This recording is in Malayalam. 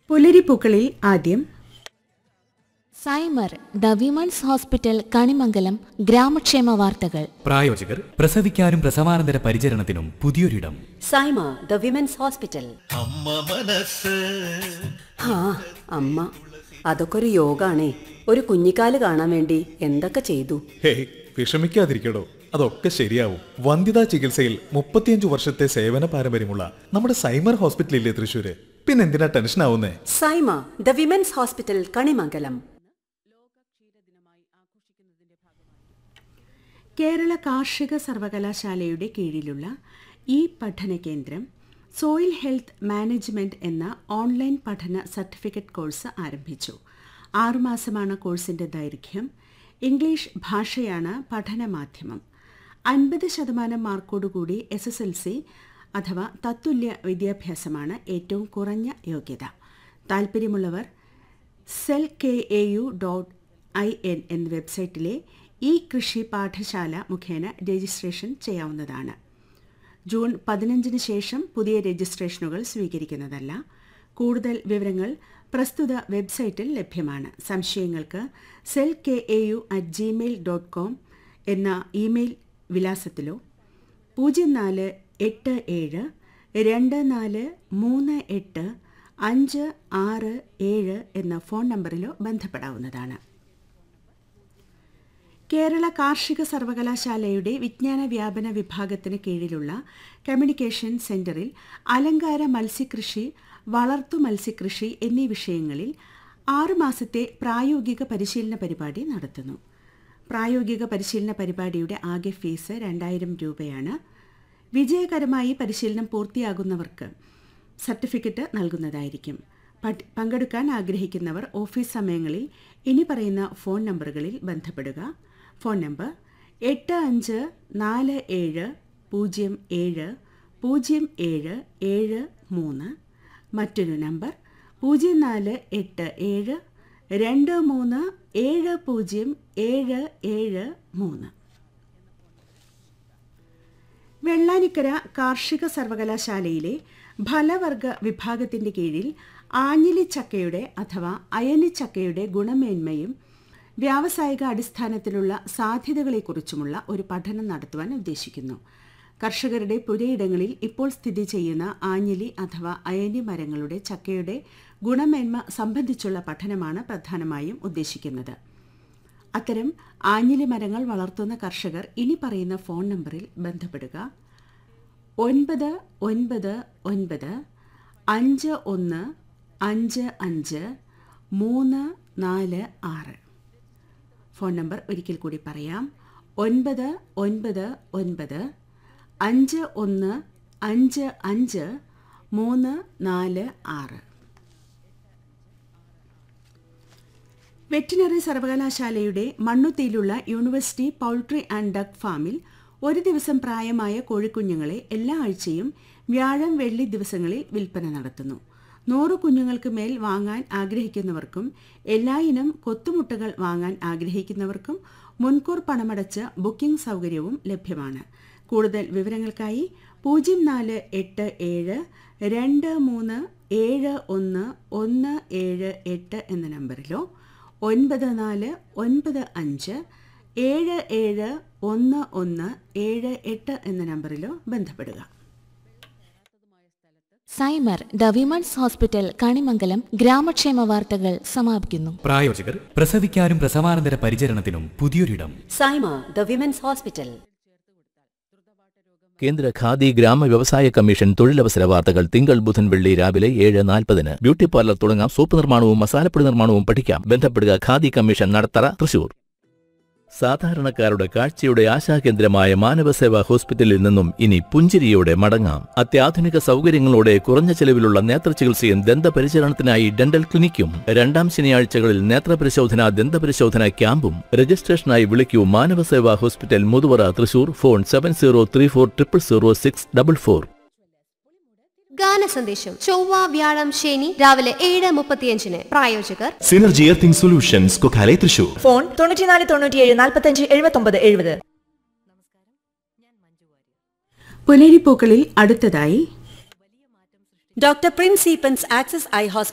പുലരിപ്പൂക്കളിൽ ആദ്യം Saima the women's hospital Kanimangalam ഗ്രാമക്ഷേമ വാർത്തകൾ പ്രായോജകർ പ്രസവിക്കാനും പ്രസവാനന്തര പരിചരണത്തിനും പുതിയൊരിടം സൈമ ദ വിമൻസ് ഹോസ്പിറ്റൽ ആ അമ്മ അതൊക്കെ ഒരു യോഗാണേ ഒരു കുഞ്ഞിക്കാല് കാണാൻ വേണ്ടി എന്തൊക്കെ ചെയ്തു ഹേയ് വിഷമിക്കാതിരിക്കടോ അതൊക്കെ ശരിയാവും വന്ധ്യതാ ചികിത്സയിൽ മുപ്പത്തിയഞ്ചു വർഷത്തെ സേവന പാരമ്പര്യമുള്ള നമ്മുടെ സൈമർ ഹോസ്പിറ്റലില്ലേ തൃശ്ശൂര് പിന്നെന്തിനാ ടെൻഷൻ ആവുന്നേ Saima the women's hospital Kanimangalam Kerala കാർഷിക സർവകലാശാലയുടെ കീഴിലുള്ള ഈ പഠന കേന്ദ്രം സോയിൽ ഹെൽത്ത് മാനേജ്മെന്റ് എന്ന ഓൺലൈൻ പഠന സർട്ടിഫിക്കറ്റ് കോഴ്സ് ആരംഭിച്ചു ആറുമാസമാണ് കോഴ്സിന്റെ ദൈർഘ്യം ഇംഗ്ലീഷ് ഭാഷയാണ് പഠന മാധ്യമം അൻപത് ശതമാനം മാർക്കോടുകൂടി എസ് എസ് എൽ സി അഥവാ തത്തുല്യ വിദ്യാഭ്യാസമാണ് ഏറ്റവും കുറഞ്ഞ യോഗ്യത താൽപ്പര്യമുള്ളവർ cell K A U dot I N എന്ന വെബ്സൈറ്റിലെ ഈ കൃഷി പാഠശാല മുഖേന രജിസ്ട്രേഷൻ ചെയ്യാവുന്നതാണ് ജൂൺ പതിനഞ്ചിന് ശേഷം പുതിയ രജിസ്ട്രേഷനുകൾ സ്വീകരിക്കുന്നതല്ല കൂടുതൽ വിവരങ്ങൾ പ്രസ്തുത വെബ്സൈറ്റിൽ ലഭ്യമാണ് സംശയങ്ങൾക്ക് cell K A U at Gmail dot com എന്ന ഇമെയിൽ വിലാസത്തിലോ പൂജ്യം നാല് എട്ട് ഏഴ് രണ്ട് നാല് മൂന്ന് എട്ട് അഞ്ച് ആറ് ഏഴ് എന്ന ഫോൺ നമ്പറിലോ ബന്ധപ്പെടാവുന്നതാണ് കേരള കാർഷിക സർവകലാശാലയുടെ വിജ്ഞാന വ്യാപന വിഭാഗത്തിന് കീഴിലുള്ള കമ്മ്യൂണിക്കേഷൻ സെന്ററിൽ അലങ്കാര മത്സ്യകൃഷി വളർത്തു മത്സ്യകൃഷി എന്നീ വിഷയങ്ങളിൽ ആറുമാസത്തെ പ്രായോഗിക പരിശീലന പരിപാടി നടത്തുന്നു പ്രായോഗിക പരിശീലന പരിപാടിയുടെ ആകെ ഫീസ് രണ്ടായിരം രൂപയാണ് വിജയകരമായി പരിശീലനം പൂർത്തിയാകുന്നവർക്ക് സർട്ടിഫിക്കറ്റ് നൽകുന്നതായിരിക്കും പട്- പങ്കെടുക്കാൻ ആഗ്രഹിക്കുന്നവർ ഓഫീസ് സമയങ്ങളിൽ ഇനി പറയുന്ന ഫോൺ നമ്പറുകളിൽ ബന്ധപ്പെടുക ഫോൺ നമ്പർ എട്ട് അഞ്ച് നാല് ഏഴ് പൂജ്യം ഏഴ് പൂജ്യം ഏഴ് ഏഴ് മൂന്ന് മറ്റൊരു നമ്പർ പൂജ്യം നാല് എട്ട് ഏഴ് രണ്ട് മൂന്ന് ഏഴ് പൂജ്യം ഏഴ് ഏഴ് മൂന്ന് വെള്ളാനിക്കര കാർഷിക സർവകലാശാലയിലെ ഫലവർഗ വിഭാഗത്തിന്റെ കീഴിൽ ആഞ്ഞിലിച്ചക്കയുടെ അഥവാ അയനിച്ചക്കയുടെ ഗുണമേന്മയും വ്യാവസായിക അടിസ്ഥാനത്തിലുള്ള സാധ്യതകളെക്കുറിച്ചുമുള്ള ഒരു പഠനം നടത്തുവാൻ ഉദ്ദേശിക്കുന്നു കർഷകരുടെ പുരയിടങ്ങളിൽ ഇപ്പോൾ സ്ഥിതി ചെയ്യുന്ന ആഞ്ഞിലി അഥവാ അയനി മരങ്ങളുടെ ചക്കയുടെ ഗുണമേന്മ സംബന്ധിച്ചുള്ള പഠനമാണ് പ്രധാനമായും ഉദ്ദേശിക്കുന്നത് അത്തരം ആഞ്ഞിലി മരങ്ങൾ വളർത്തുന്ന കർഷകർ ഇനി പറയുന്ന ഫോൺ നമ്പറിൽ ബന്ധപ്പെടുക ഒൻപത് ഒൻപത് ഒൻപത് അഞ്ച് ഒന്ന് അഞ്ച് അഞ്ച് മൂന്ന് നാല് ആറ് ഫോൺ നമ്പർ ഒരിക്കൽ കൂടി പറയാം ഒൻപത് ഒൻപത് ഒൻപത് അഞ്ച് ഒന്ന് അഞ്ച് അഞ്ച് മൂന്ന് നാല് ആറ് വെറ്റിനറി സർവകലാശാലയുടെ മണ്ണുത്തിയിലുള്ള യൂണിവേഴ്സിറ്റി പൗൾട്രി ആൻഡ് ഡക്ക് ഫാമിൽ ഒരു ദിവസം പ്രായമായ കോഴിക്കുഞ്ഞുങ്ങളെ എല്ലാ ആഴ്ചയും വ്യാഴം വെള്ളി ദിവസങ്ങളിൽ വിൽപ്പന നടത്തുന്നു നൂറ് കുഞ്ഞുങ്ങൾക്ക് മേൽ വാങ്ങാൻ ആഗ്രഹിക്കുന്നവർക്കും എല്ലായിനം കൊത്തുമുട്ടകൾ വാങ്ങാൻ ആഗ്രഹിക്കുന്നവർക്കും മുൻകൂർ പണമടച്ച് ബുക്കിംഗ് സൗകര്യവും ലഭ്യമാണ് കൂടുതൽ വിവരങ്ങൾക്കായി പൂജ്യം നാല് എട്ട് ഏഴ് രണ്ട് മൂന്ന് ഏഴ് ഒന്ന് ഒന്ന് ഏഴ് എട്ട് എന്ന നമ്പറിലോ ഒൻപത് നാല് ഒൻപത് അഞ്ച് ഏഴ് ഏഴ് ഒന്ന് ഒന്ന് ഏഴ് എട്ട് എന്ന നമ്പറിലോ ബന്ധപ്പെടുക Saima the women's hospital Kanimangalam ഗ്രാമക്ഷേമ വാർത്തകൾ സമാപിക്കുന്നു പ്രായോജകർ പ്രസവിക്കാനും പ്രസവാനന്തര പരിചരണത്തിനും പുതിയൊരിടം സൈമ ദ വിമൻസ് ഹോസ്പിറ്റൽ കേന്ദ്ര ഖാദി ഗ്രാമ വ്യവസായ കമ്മീഷൻ തൊഴിലവസര വാർത്തകൾ തിങ്കൾ ബുധൻ വെള്ളി രാവിലെ ഏഴ് നാൽപ്പതിന് ബ്യൂട്ടി പാർലർ തുടങ്ങാം സോപ്പ് നിർമ്മാണവും മസാലപ്പൊടി നിർമ്മാണവും പഠിക്കാം ബന്ധപ്പെടുക ഖാദി കമ്മീഷൻ നടത്തറ തൃശൂർ സാധാരണക്കാരുടെ കാഴ്ചയുടെ ആശാകേന്ദ്രമായ മാനവസേവാ ഹോസ്പിറ്റലിൽ നിന്നും ഇനി പുഞ്ചിരിയോടെ മടങ്ങാം അത്യാധുനിക സൗകര്യങ്ങളോടെ കുറഞ്ഞ ചെലവിലുള്ള നേത്രചികിത്സയും ദന്തപരിചരണത്തിനായി ഡെന്റൽ ക്ലിനിക്കും രണ്ടാം ശനിയാഴ്ചകളിൽ നേത്രപരിശോധന ദന്തപരിശോധന ക്യാമ്പും രജിസ്ട്രേഷനായി വിളിക്കൂ Manavaseva hospital Muthuvara Thrissur phone seven zero three four triple zero six double four ഗാന സന്ദേശം ചൊവ്വ വ്യാഴം ശനി രാവിലെ ഏഴ് മുപ്പത്തിയഞ്ചിന് പ്രായോജകർ synergy earthing solutions Kokkale Thrissur phone തൊണ്ണൂറ്റിനാല് തൊണ്ണൂറ്റിയേഴ് നാൽപ്പത്തഞ്ച് എഴുപത്തൊമ്പത് എഴുപത് പുലരിപ്പൂക്കളിൽ അടുത്തതായി ഡോക്ടർ പ്രിൻസ് ഈപ്പൻസ് ആക്സസ് ഐ ഹോസ്പിറ്റൽ